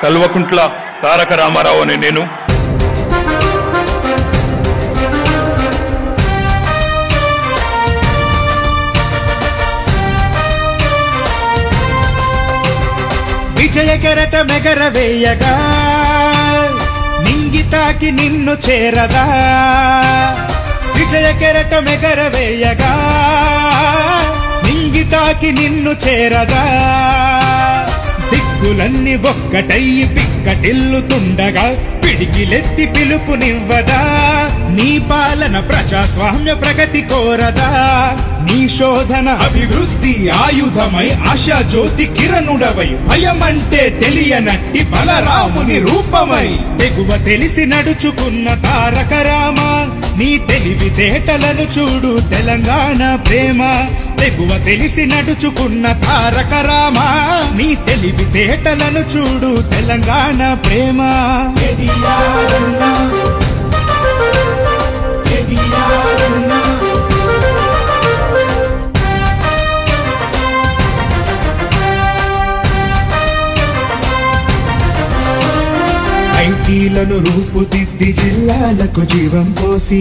కల్వకుంట్ల తారక రామారావు అనే నేను విజయ కెరట మెగరవేయగా నింగితాకి నిన్ను చేరదా విజయ కెరట మెగరవేయగా నింగితాకి నిన్ను చేరదా దిక్కులన్నీ ఒక్కటయ్యి పిక్కటిల్లుతుండగా పిడికిలెత్తి పిలుపునివ్వదా నీ పాలన ప్రజాస్వామ్య ప్రగతి కోరదా నీ శోధన అభివృద్ధి ఆయుధమై ఆశా జ్యోతి కిరణుడవై భయమంటే తెలియనట్టి బలరాముని రూపమై తెగువ తెలిసి నడుచుకున్న తారక రామ నీ తెలివితేటలను చూడు తెలంగాణ ప్రేమ తెగువ తెలిసి నడుచుకున్న తారక రామ నీ తెలివితేటలను చూడు తెలంగాణ ప్రేమ ఐటీలను రూపుదిద్ది జిల్లాలకు జీవం పోసి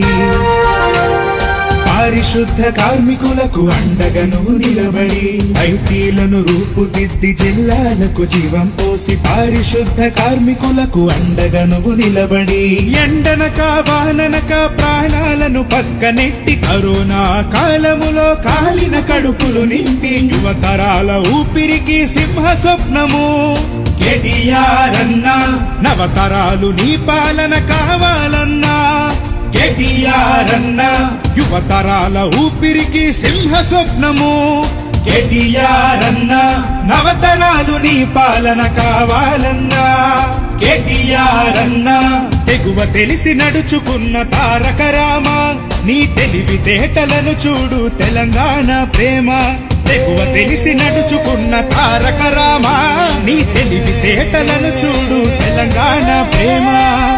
పారిశుద్ధ కార్మికులకు అండగా నువ్వు నిలబడి ఐటీలను రూపుదిద్ది జిల్లాలకు జీవం పోసి పారిశుద్ధ కార్మికులకు అండగా నువ్వు నిలబడి ఎండనక వాననక ప్రాణాలను పక్కనెట్టి కరోనా కాలములో కాలిన కడుపులు నింపి యువతరాల ఊపిరికి సింహ స్వప్నము కేటీఆర్ అన్నా నవతరాలు నీ పాలన కావాలన్నా కేటీఆర్ అన్నా యువతరాల ఊపిరికి సింహ స్వప్నము కేటీఆర్ అన్నా నవతరాలు నీ పాలన కావాలన్నా కేటీఆర్ అన్నా తెగువ తెలిసి నడుచుకున్న తారక రామ నీ తెలివితేటలను చూడు తెలంగాణ ప్రేమ తెగువ తెలిసి నడుచుకున్న తారక రామ నీ తెలివితేటలను చూడు తెలంగాణ ప్రేమ